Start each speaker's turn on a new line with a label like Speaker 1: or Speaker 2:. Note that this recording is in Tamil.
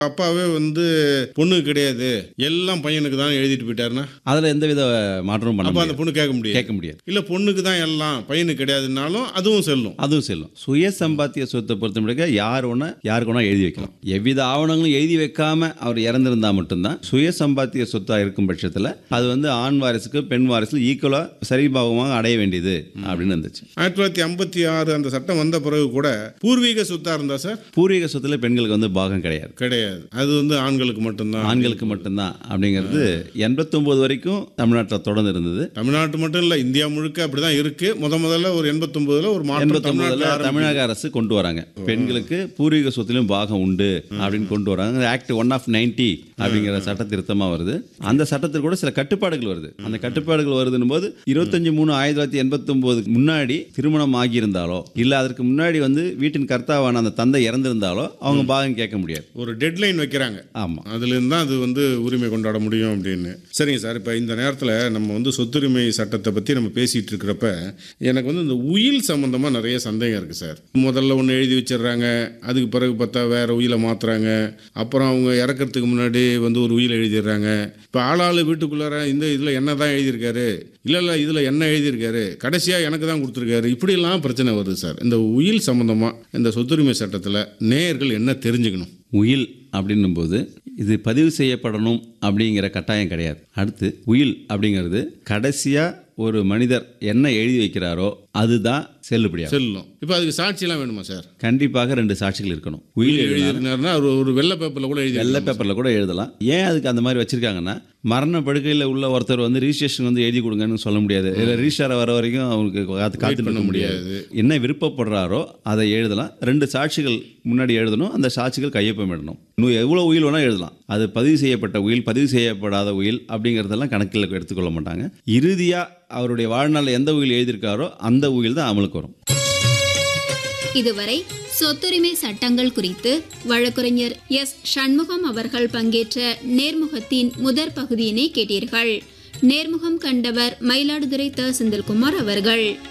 Speaker 1: அப்பாவே வந்து பொண்ணுக்கு கிடையாது எல்லாம் பையனுக்கு தான் எழுதிட்டு போயிட்டாருன்னா
Speaker 2: அதில் எந்த வித மாற்றமும் பண்ண
Speaker 1: அப்போ அந்த
Speaker 2: முடியாது
Speaker 1: பொண்ணு கேட்க முடியாது
Speaker 2: கேட்க முடியாது
Speaker 1: இல்லை பொண்ணுக்கு தான் எல்லாம் பையனுக்கு கிடையாதுன்னாலும் அதுவும் செல்லும்
Speaker 2: அதுவும் செல்லும் சுய சம்பாத்திய சொத்தை பொறுத்த முடிக்க யார் ஒன்றா யாருக்கு ஒன்றா எழுதி வைக்கலாம் எவ்வித ஆவணங்களும் எழுதி வைக்காம அவர் இறந்திருந்தா மட்டும்தான் சுய சம்பாத்திய சொத்தாக இருக்கும் பட்சத்தில் அது வந்து ஆண் வாரிசுக்கு பெண் வாரிசுக்கு ஈக்குவலாக சரிபாகமாக அடைய வேண்டியது அப்படின்னு இருந்துச்சு
Speaker 1: ஆயிரத்தி தொள்ளாயிரத்தி ஐம்பத்தி ஆறு அந்த சட்டம் வந்த பிறகு கூட பூர்வீக சொத்தா இருந்தா சார்
Speaker 2: பூர்வீக சொத்துல பெண்களுக்கு வந்து பாகம் கிடையாது
Speaker 1: கிடையாது அது வந்து ஆண்களுக்கு மட்டும்தான்
Speaker 2: ஆண்களுக்கு மட்டும்தான் அப்படிங்கிறது எண்பத்தொம்போது வரைக்கும் தமிழ்நாட்டில் தொடர்ந்து இருந்தது
Speaker 1: தமிழ்நாட்டு மட்டும் இல்ல இந்தியா முழுக்க அப்படிதான் இருக்கு முத முதல்ல ஒரு எண்பத்தொன்பதுல ஒரு மாற்றம்
Speaker 2: எண்பத்தொன்பதுல
Speaker 1: தமிழ்நாட்டுல ஆரம்பிச்சது.
Speaker 2: தமிழக அரசு கொண்டு வராங்க பெண்களுக்கு பூர்வீக சொத்திலும் பாகம் உண்டு அப்படின்னு கொண்டு வராங்க ஆக்ட் ஒன் ஆஃப் நைன்டி அப்படிங்கிற சட்ட திருத்தமா வருது அந்த சட்டத்தில் கூட சில கட்டுப்பாடுகள் வருது அந்த கட்டுப்பாடுகள் வருதுன்னு போது இருபத்தஞ்சு மூணு ஆயிரத்தி தொள்ளாயிரத்தி எண்பத்தொம்போதுக்கு முன்னாடி திருமணம் ஆகியிருந்தாலோ இல்லை அதற்கு முன்னாடி வந்து வீட்டின் கர்த்தாவான அந்த தந்தை இறந்திருந்தாலோ அவங்க பாகம் கேட்க முடியாது
Speaker 1: ஒரு டெட்லைன் வைக்கிறாங்க
Speaker 2: ஆமா
Speaker 1: அதுலேருந்து தான் அது வந்து உரிமை கொண்டாட முடியும் அப்படின்னு சரிங்க சார் இப்போ இந்த நேரத்தில் நம்ம வந்து சொத்துரிமை சட்டத்தை பற்றி நம்ம பேசிகிட்டு இருக்கிறப்ப எனக்கு வந்து இந்த உயில் சம்மந்தமாக நிறைய சந்தேகம் இருக்குது சார் முதல்ல ஒன்று எழுதி வச்சிடுறாங்க அதுக்கு பிறகு பார்த்தா வேறு உயிலை மாற்றுறாங்க அப்புறம் அவங்க இறக்கறதுக்கு முன்னாடி வந்து ஒரு உயில் எழுதிடுறாங்க இப்போ ஆளாளு வீட்டுக்குள்ளார இந்த இதில் என்ன தான் எழுதியிருக்காரு இல்லை இல்லை இதில் என்ன எழுதியிருக்காரு கடைசியாக எனக்கு தான் கொடுத்துருக்காரு இப்படிலாம் பிரச்சனை வருது சார் இந்த உயில் சம்மந்தமாக இந்த சொத்துரிமை சட்டத்தில் நேயர்கள் என்ன தெரிஞ்சுக்கணும்
Speaker 2: உயில் அப்படின்னும் போது இது பதிவு செய்யப்படணும் அப்படிங்கிற கட்டாயம் கிடையாது அடுத்து உயில் அப்படிங்கிறது கடைசியாக ஒரு மனிதர் என்ன எழுதி வைக்கிறாரோ அதுதான் செல்லுபடியாகும்
Speaker 1: செல்லும் இப்போ அதுக்கு சாட்சியெல்லாம் வேணுமா சார்
Speaker 2: கண்டிப்பாக ரெண்டு சாட்சிகள் இருக்கணும் உயில் எழுதினா
Speaker 1: எழுதியிருந்தாருன்னா ஒரு ஒரு வெள்ளை பேப்பரில் கூட எழுதி
Speaker 2: வெள்ளை பேப்பரில் கூட எழுதலாம் ஏன் அதுக்கு அந்த மாதிரி வச்சிருக்காங்கன்னா மரண படுக்கையில் உள்ள ஒருத்தர் வந்து ரிஜிஸ்ட்ரேஷன் வந்து எழுதி கொடுங்கன்னு சொல்ல முடியாது இல்லை ரிஜிஸ்டார் வர வரைக்கும் அவருக்கு காத்து காத்து நிற்க முடியாது என்ன விருப்பப்படுறாரோ அதை எழுதலாம் ரெண்டு சாட்சிகள் முன்னாடி எழுதணும் அந்த சாட்சிகள் கையொப்பமிடணும் இன்னும் எவ்வளோ உயில் வேணால் எழுதலாம் அது பதிவு செய்யப்பட்ட உயில் பதிவு செய்யப்படாத உயில் அப்படிங்கிறதெல்லாம் கணக்கில் எடுத்துக்கொள்ள மாட்டாங்க இறுதியாக அவருடைய வாழ்நாளில் எந்த உயில் எழுதியிருக்காரோ அந்த உயில் தான் அமலுக்கு வரும்
Speaker 3: இதுவரை சொத்துரிமை சட்டங்கள் குறித்து வழக்குரைஞர் எஸ் சண்முகம் அவர்கள் பங்கேற்ற நேர்முகத்தின் முதற் பகுதியினை கேட்டீர்கள் நேர்முகம் கண்டவர் மயிலாடுதுறை த செந்தில்குமார் அவர்கள்